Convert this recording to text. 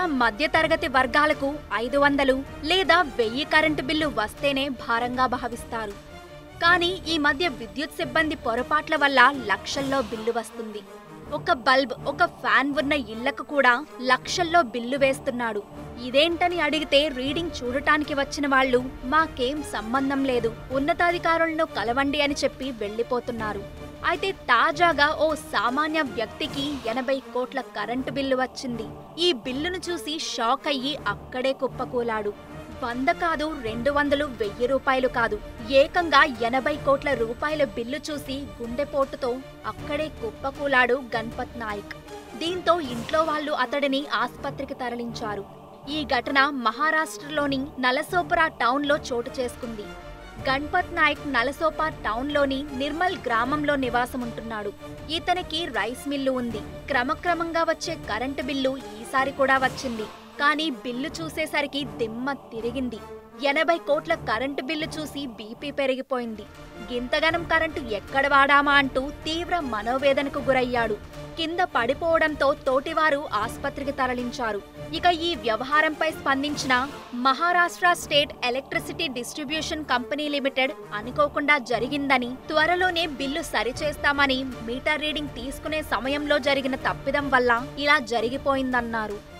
మధ్యతరగతి వర్గాలకు ఐదు వందలు లేదా వెయ్యి కరెంటు బిల్లు వస్తేనే భారంగా భావిస్తారు కానీ ఈ మధ్య విద్యుత్ సిబ్బంది పొరపాట్ల వల్ల లక్షల్లో బిల్లు వస్తుంది ఒక బల్బ్ ఒక ఫ్యాన్ ఉన్న ఇళ్లకు కూడా లక్షల్లో బిల్లు వేస్తున్నాడు ఇదేంటని అడిగితే రీడింగ్ చూడటానికి వచ్చిన వాళ్ళు మాకేం సంబంధం లేదు ఉన్నతాధికారులను కలవండి అని చెప్పి వెళ్లిపోతున్నారు అయితే తాజాగా ఓ సామాన్య వ్యక్తికి ఎనభై కోట్ల కరెంటు బిల్లు వచ్చింది ఈ బిల్లును చూసి షాక్ అయ్యి అక్కడే కుప్పకూలాడు వంద కాదు రెండు వందలు వెయ్యి రూపాయలు కాదు ఏకంగా ఎనభై కోట్ల రూపాయల బిల్లు చూసి గుండెపోటుతో అక్కడే కుప్పకూలాడు గణపత్ నాయక్ దీంతో ఇంట్లో వాళ్ళు అతడిని ఆస్పత్రికి తరలించారు ఈ ఘటన మహారాష్ట్రలోని నలసోపరా టౌన్లో చోటు చేసుకుంది గణపత్ నాయక్ నలసోపా టౌన్లోని నిర్మల్ గ్రామంలో నివాసముంటున్నాడు ఇతనికి రైస్ మిల్లు ఉంది క్రమక్రమంగా వచ్చే కరెంటు బిల్లు ఈసారి కూడా వచ్చింది కానీ బిల్లు చూసేసరికి దిమ్మ తిరిగింది ఎనభై కోట్ల కరెంటు బిల్లు చూసి బీపీ పెరిగిపోయింది గింతగనం కరెంటు ఎక్కడ వాడామా అంటూ తీవ్ర మనోవేదనకు గురయ్యాడు కింద పడిపోవడంతో తోటివారు ఆస్పత్రికి తరలించారు ఇక ఈ వ్యవహారంపై స్పందించిన Maharashtra state electricity distribution company limited అనుకోకుండా జరిగిందని త్వరలోనే బిల్లు సరిచేస్తామని మీటర్ రీడింగ్ తీసుకునే సమయంలో జరిగిన తప్పిదం వల్ల ఇలా జరిగిపోయిందన్నారు